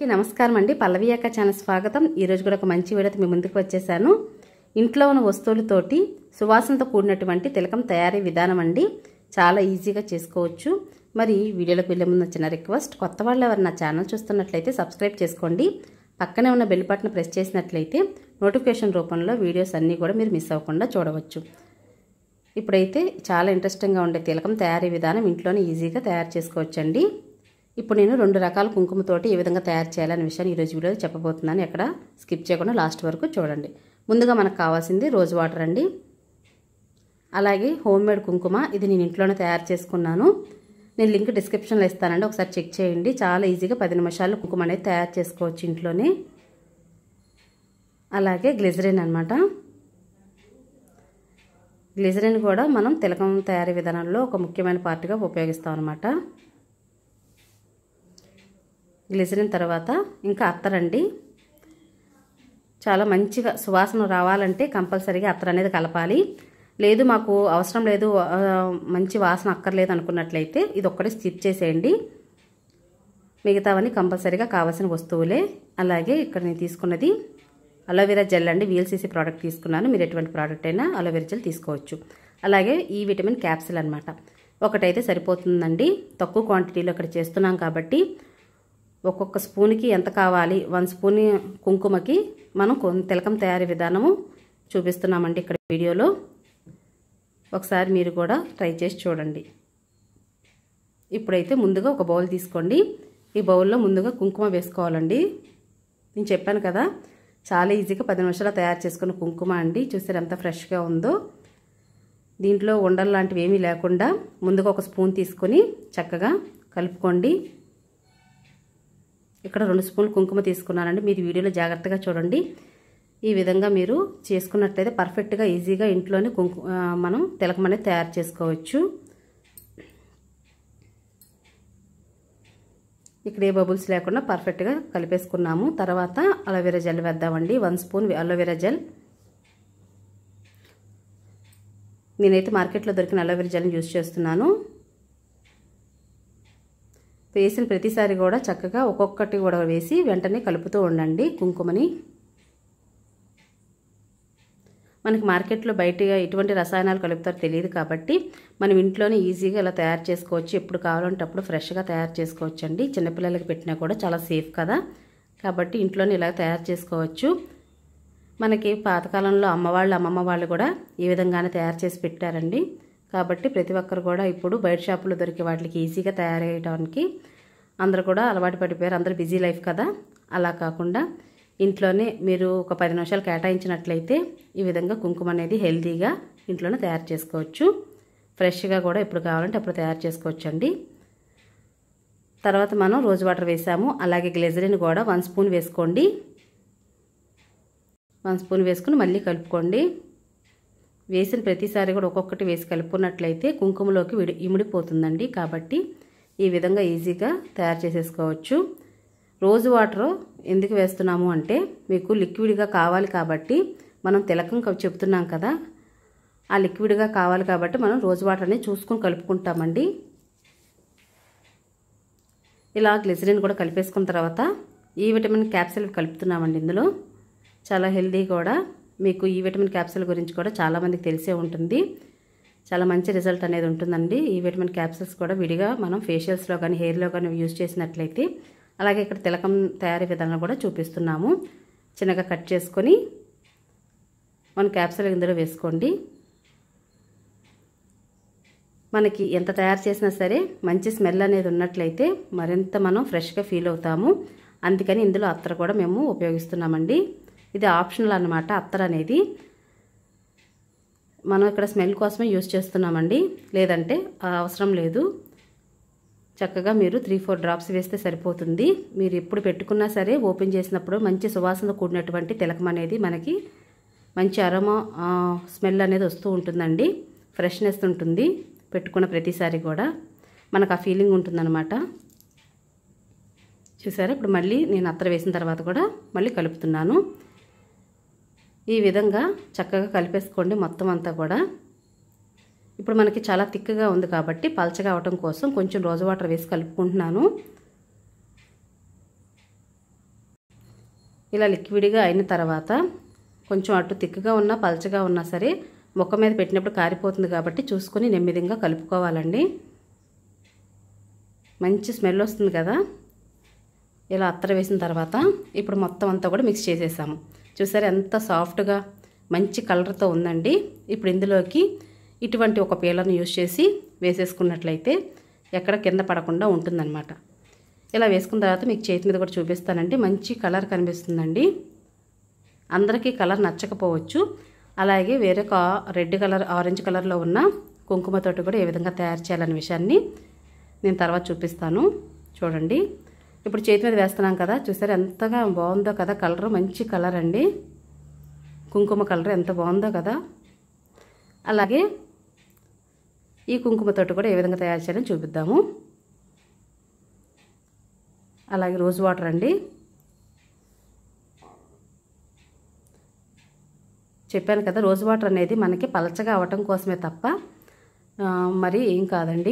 నమస్కారం అండి పల్లవి అక్క ఛానల్ స్వాగతం ఈరోజు కూడా ఒక మంచి వీడియోతో మీ ముందుకు వచ్చేసాను ఇంట్లో ఉన్న వస్తువులతోటి సువాసనతో కూడినటువంటి తిలకం తయారీ విధానం అండి చాలా ఈజీగా చేసుకోవచ్చు మరి వీడియోలోకి వెళ్ళే ముందు చిన్న రిక్వెస్ట్ కొత్త వాళ్ళు ఎవరు నా ఛానల్ చూస్తున్నట్లయితే సబ్స్క్రైబ్ చేసుకోండి పక్కనే ఉన్న బెల్ బటన్ ప్రెస్ చేసినట్లయితే నోటిఫికేషన్ రూపంలో వీడియోస్ అన్నీ కూడా మీరు మిస్ అవ్వకుండా చూడవచ్చు ఇప్పుడైతే చాలా ఇంట్రెస్టింగ్గా ఉండే తిలకం తయారీ విధానం ఇంట్లోనే ఈజీగా తయారు చేసుకోవచ్చండి ఇప్పుడు నేను రెండు రకాల కుంకుమతోటి ఏ విధంగా తయారు చేయాలనే విషయాన్ని ఈరోజు వీడియోలో చెప్పబోతున్నాను ఎక్కడ స్కిప్ చేయకుండా లాస్ట్ వరకు చూడండి ముందుగా మనకు కావాల్సింది రోజ్ వాటర్ అండి అలాగే హోమ్ మేడ్ కుంకుమ ఇది నేను ఇంట్లోనే తయారు చేసుకున్నాను నేను లింక్ డిస్క్రిప్షన్లో ఇస్తానండి ఒకసారి చెక్ చేయండి చాలా ఈజీగా పది నిమిషాల్లో కుంకుమ అనేది తయారు చేసుకోవచ్చు ఇంట్లోనే అలాగే గ్లిజరిన్ అనమాట గ్లిజరిన్ కూడా మనం తిలకం తయారీ విధానంలో ఒక ముఖ్యమైన పార్ట్గా ఉపయోగిస్తాం అనమాట గ్లిజరిన్ తర్వాత ఇంకా అత్తరండి చాలా మంచిగా సువాసన రావాలంటే కంపల్సరీగా అత్తర్ అనేది కలపాలి లేదు మాకు అవసరం లేదు మంచి వాసన అక్కర్లేదు అనుకున్నట్లయితే ఇది ఒక్కటి స్కిప్ చేసేయండి మిగతావన్నీ కంపల్సరీగా కావాల్సిన వస్తువులే అలాగే ఇక్కడ నేను తీసుకున్నది అలోవెరా జెల్ అండి వీఎల్సీసీ ప్రోడక్ట్ తీసుకున్నాను మీరు ఎటువంటి ప్రోడక్ట్ అయినా అలోవెరా జెల్ తీసుకోవచ్చు అలాగే ఈ విటమిన్ క్యాప్సిల్ అనమాట ఒకటైతే సరిపోతుందండి తక్కువ క్వాంటిటీలో ఇక్కడ చేస్తున్నాం కాబట్టి ఒక్కొక్క స్పూన్కి ఎంత కావాలి వన్ స్పూన్ కుంకుమకి మనం తిలకం తయారీ విధానము చూపిస్తున్నామండి ఇక్కడ వీడియోలో ఒకసారి మీరు కూడా ట్రై చేసి చూడండి ఇప్పుడైతే ముందుగా ఒక బౌల్ తీసుకోండి ఈ బౌల్లో ముందుగా కుంకుమ వేసుకోవాలండి నేను చెప్పాను కదా చాలా ఈజీగా పది నిమిషాలు తయారు చేసుకున్న కుంకుమ అండి చూసారు ఎంత ఫ్రెష్గా ఉందో దీంట్లో ఉండలు లాంటివి ఏమీ లేకుండా ముందుగా ఒక స్పూన్ తీసుకొని చక్కగా కలుపుకోండి ఇక్కడ రెండు స్పూన్లు కుంకుమ తీసుకున్నానండి మీరు వీడియోలో జాగ్రత్తగా చూడండి ఈ విధంగా మీరు చేసుకున్నట్లయితే పర్ఫెక్ట్గా ఈజీగా ఇంట్లోనే కుంకు మనం తిలకం అనేది తయారు చేసుకోవచ్చు ఇక్కడ ఏ బబుల్స్ లేకుండా పర్ఫెక్ట్గా కలిపేసుకున్నాము తర్వాత అలోవెరా జెల్ వేద్దామండి వన్ స్పూన్ అలోవెరా జెల్ నేనైతే మార్కెట్లో దొరికిన అలోవెరా జెల్ని యూజ్ చేస్తున్నాను వేసిన ప్రతిసారి కూడా చక్కగా ఒక్కొక్కటి కూడా వేసి వెంటనే కలుపుతూ ఉండండి కుంకుమని మనకి మార్కెట్లో బయట ఎటువంటి రసాయనాలు కలుపుతారో తెలియదు కాబట్టి మనం ఇంట్లోనే ఈజీగా ఇలా తయారు చేసుకోవచ్చు ఎప్పుడు కావాలంటే అప్పుడు ఫ్రెష్గా తయారు చేసుకోవచ్చు అండి చిన్నపిల్లలకి పెట్టినా కూడా చాలా సేఫ్ కదా కాబట్టి ఇంట్లోనే ఇలా తయారు చేసుకోవచ్చు మనకి పాతకాలంలో అమ్మవాళ్ళు అమ్మమ్మ వాళ్ళు కూడా ఈ విధంగానే తయారు చేసి పెట్టారండి కాబట్టి ప్రతి ఒక్కరు కూడా ఇప్పుడు బయట షాపులో దొరికే వాటికి ఈజీగా తయారయ్యడానికి అందరూ కూడా అలవాటు పడిపోయారు అందరూ బిజీ లైఫ్ కదా అలా కాకుండా ఇంట్లోనే మీరు ఒక పది నిమిషాలు కేటాయించినట్లయితే ఈ విధంగా కుంకుమ అనేది హెల్తీగా ఇంట్లోనే తయారు చేసుకోవచ్చు ఫ్రెష్గా కూడా ఎప్పుడు కావాలంటే అప్పుడు తయారు చేసుకోవచ్చు అండి తర్వాత మనం రోజ్ వాటర్ వేసాము అలాగే గ్లెజరిన్ కూడా వన్ స్పూన్ వేసుకోండి వన్ స్పూన్ వేసుకుని మళ్ళీ కలుపుకోండి వేసిన ప్రతిసారి కూడా ఒక్కొక్కటి వేసి కలుపుకున్నట్లయితే కుంకుమలోకి విడి ఇమిడిపోతుందండి కాబట్టి ఈ విధంగా ఈజీగా తయారు చేసేసుకోవచ్చు రోజు వాటర్ ఎందుకు వేస్తున్నాము అంటే మీకు లిక్విడ్గా కావాలి కాబట్టి మనం తిలకం చెప్తున్నాం కదా ఆ లిక్విడ్గా కావాలి కాబట్టి మనం రోజు వాటర్ని చూసుకొని కలుపుకుంటామండి ఇలా గ్లిజరిన్ కూడా కలిపేసుకున్న తర్వాత ఈ విటమిన్ క్యాప్సిల్ కలుపుతున్నామండి ఇందులో చాలా హెల్దీ కూడా మీకు ఈ విటమిన్ క్యాప్సిల్ గురించి కూడా చాలామందికి తెలిసే ఉంటుంది చాలా మంచి రిజల్ట్ అనేది ఉంటుందండి ఈ విటమిన్ క్యాప్సిల్స్ కూడా విడిగా మనం ఫేషియల్స్లో కానీ హెయిర్లో కానీ యూజ్ చేసినట్లయితే అలాగే ఇక్కడ తిలకం తయారీ విధానం కూడా చూపిస్తున్నాము చిన్నగా కట్ చేసుకొని మన క్యాప్సిల్ ఇందులో వేసుకోండి మనకి ఎంత తయారు చేసినా సరే మంచి స్మెల్ అనేది ఉన్నట్లయితే మరింత మనం ఫ్రెష్గా ఫీల్ అవుతాము అందుకని ఇందులో అత్తర్ కూడా మేము ఉపయోగిస్తున్నామండి ఇది ఆప్షనల్ అనమాట అత్తర్ అనేది మనం ఇక్కడ స్మెల్ కోసమే యూజ్ చేస్తున్నామండి లేదంటే అవసరం లేదు చక్కగా మీరు త్రీ ఫోర్ డ్రాప్స్ వేస్తే సరిపోతుంది మీరు ఎప్పుడు పెట్టుకున్నా సరే ఓపెన్ చేసినప్పుడు మంచి సువాసన కూడినటువంటి తిలకం అనేది మనకి మంచి అరోమా స్మెల్ అనేది వస్తూ ఉంటుందండి ఫ్రెష్నెస్ ఉంటుంది పెట్టుకున్న ప్రతిసారి కూడా మనకు ఆ ఫీలింగ్ ఉంటుందన్నమాట చూసారా ఇప్పుడు మళ్ళీ నేను అత్తర వేసిన తర్వాత కూడా మళ్ళీ కలుపుతున్నాను ఈ విధంగా చక్కగా కలిపేసుకోండి మొత్తం అంతా కూడా ఇప్పుడు మనకి చాలా థిక్గా ఉంది కాబట్టి పలచగా అవటం కోసం కొంచెం రోజు వాటర్ వేసి కలుపుకుంటున్నాను ఇలా లిక్విడ్గా అయిన తర్వాత కొంచెం అటు తిక్కుగా ఉన్నా పలచగా ఉన్నా సరే మొక్క మీద పెట్టినప్పుడు కారిపోతుంది కాబట్టి చూసుకొని నెమ్మదిగా కలుపుకోవాలండి మంచి స్మెల్ వస్తుంది కదా ఇలా అత్తర వేసిన తర్వాత ఇప్పుడు మొత్తం అంతా కూడా మిక్స్ చేసేసాము చూసారు ఎంత సాఫ్ట్గా మంచి కలర్తో ఉందండి ఇప్పుడు ఇందులోకి ఇటువంటి ఒక పీలర్ని యూస్ చేసి వేసేసుకున్నట్లయితే ఎక్కడ కింద పడకుండా ఉంటుందన్నమాట ఇలా వేసుకున్న తర్వాత మీకు చేతి మీద కూడా చూపిస్తానండి మంచి కలర్ కనిపిస్తుందండి అందరికీ కలర్ నచ్చకపోవచ్చు అలాగే వేరే కా రెడ్ కలర్ ఆరెంజ్ కలర్లో ఉన్న కుంకుమతోటి కూడా ఏ విధంగా తయారు చేయాలనే విషయాన్ని నేను తర్వాత చూపిస్తాను చూడండి ఇప్పుడు చేతి మీద వేస్తున్నాం కదా చూసారు ఎంతగా బాగుందో కదా కలర్ మంచి కలర్ అండి కుంకుమ కలర్ ఎంత బాగుందో కదా అలాగే ఈ కుంకుమతోటి కూడా ఏ విధంగా తయారు చేయాలని చూపిద్దాము అలాగే రోజ్ వాటర్ అండి చెప్పాను కదా రోజ్ వాటర్ అనేది మనకి పలచగా అవటం కోసమే తప్ప మరి ఏం కాదండి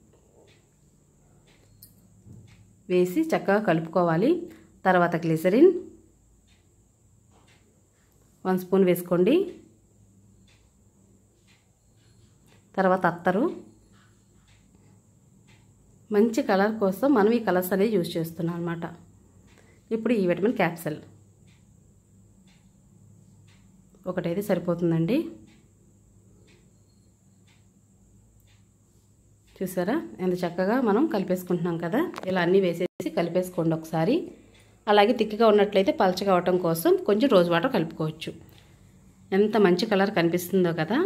వేసి చక్కగా కలుపుకోవాలి తర్వాత గ్లిసరిన్ వన్ స్పూన్ వేసుకోండి తర్వాత అత్తరు మంచి కలర్ కోసం మనం ఈ కలర్స్ అనేది యూజ్ చేస్తున్నాం అనమాట ఇప్పుడు ఈ విటమిన్ క్యాప్సల్ ఒకటైతే సరిపోతుందండి చూసారా ఎంత చక్కగా మనం కలిపేసుకుంటున్నాం కదా ఇలా అన్నీ వేసేసి కలిపేసుకోండి ఒకసారి అలాగే తిక్కిగా ఉన్నట్లయితే పలచగా అవటం కోసం కొంచెం రోజ్ వాటర్ కలుపుకోవచ్చు ఎంత మంచి కలర్ కనిపిస్తుందో కదా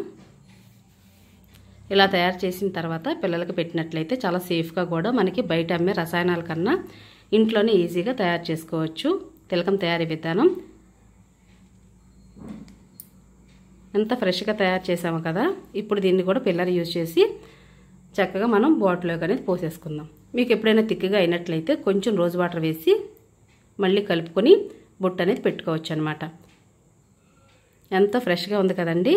ఇలా తయారు చేసిన తర్వాత పిల్లలకి పెట్టినట్లయితే చాలా సేఫ్గా కూడా మనకి బయట అమ్మే రసాయనాల కన్నా ఇంట్లోనే ఈజీగా తయారు చేసుకోవచ్చు తిలకం తయారీ విధానం ఎంత ఫ్రెష్గా తయారు చేసాము కదా ఇప్పుడు దీన్ని కూడా పిల్లలు యూజ్ చేసి చక్కగా మనం బాటిల్లోకి అనేది పోసేసుకుందాం మీకు ఎప్పుడైనా తిక్కుగా అయినట్లయితే కొంచెం రోజ్ వాటర్ వేసి మళ్ళీ కలుపుకొని బుట్ట అనేది పెట్టుకోవచ్చు అనమాట ఎంతో ఫ్రెష్గా ఉంది కదండి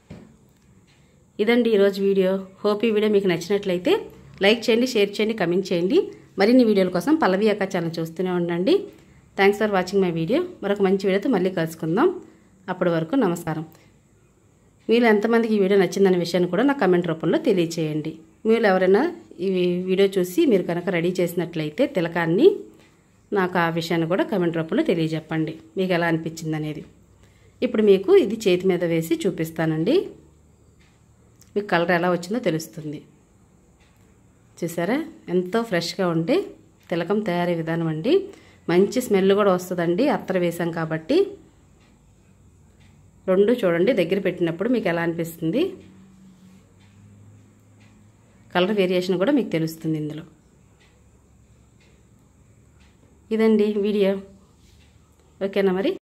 ఇదండి ఈరోజు వీడియో హోప్ ఈ వీడియో మీకు నచ్చినట్లయితే లైక్ చేయండి షేర్ చేయండి కమెంట్ చేయండి మరిన్ని వీడియోల కోసం పల్లవి అక్క ఛానల్ చూస్తూనే ఉండండి thanks for watching my video మరొక మంచి వీడియోతో మళ్ళీ కలుసుకుందాం అప్పటి వరకు నమస్కారం మీరు ఎంతమందికి ఈ వీడియో నచ్చిందనే విషయాన్ని కూడా నా కమెంట్ రూపంలో తెలియచేయండి మీరు ఎవరైనా ఈ వీడియో చూసి మీరు కనుక రెడీ చేసినట్లయితే తిలకాన్ని నాకు ఆ విషయాన్ని కూడా కమెంట్ రూపంలో తెలియజెప్పండి మీకు ఎలా అనిపించింది అనేది ఇప్పుడు మీకు ఇది చేతి మీద వేసి చూపిస్తానండి మీకు కలర్ ఎలా వచ్చిందో తెలుస్తుంది చూసారా ఎంతో ఫ్రెష్గా ఉంటే తిలకం తయారీ విధానం అండి మంచి స్మెల్ కూడా వస్తుందండి అత్తర వేసాం కాబట్టి రెండు చూడండి దగ్గర పెట్టినప్పుడు మీకు ఎలా అనిపిస్తుంది కలర్ వేరియేషన్ కూడా మీకు తెలుస్తుంది ఇందులో ఇదండి వీడియో ఓకేనా మరి